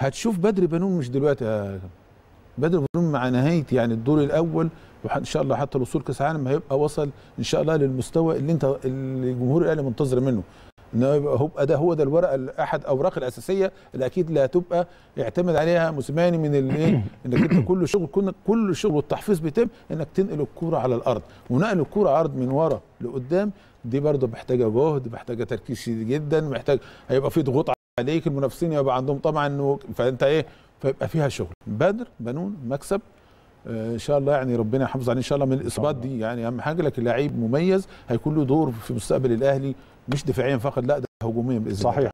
هتشوف بدر بنون مش دلوقتي يا بدر بنون مع نهايه يعني الدور الاول وان شاء الله حتى الوصول كاس العالم هيبقى وصل ان شاء الله للمستوى اللي انت اللي جمهور الاهلي منتظر منه ان هو يبقى ده هو ده الورقه احد اوراق الاساسيه اللي اكيد لا هتبقى يعتمد عليها موسيماني من الايه انك انت كل شغل كنا كل شغل والتحفيظ بيتم انك تنقل الكوره على الارض ونقل الكوره عرض من ورا لقدام دي برضه محتاجه جهد محتاجه تركيز شديد جدا محتاج هيبقى في ضغوط عليك المنافسين يبقى عندهم طبعا انه فانت ايه فيبقى فيها شغل بدر بنون مكسب آه، ان شاء الله يعني ربنا يحافظ عليه ان شاء الله من الاصابات دي يعني اهم حاجه لكن لعيب مميز هيكون له دور في مستقبل الاهلي مش دفاعيا فقط لا ده هجوميا باذن الله صحيح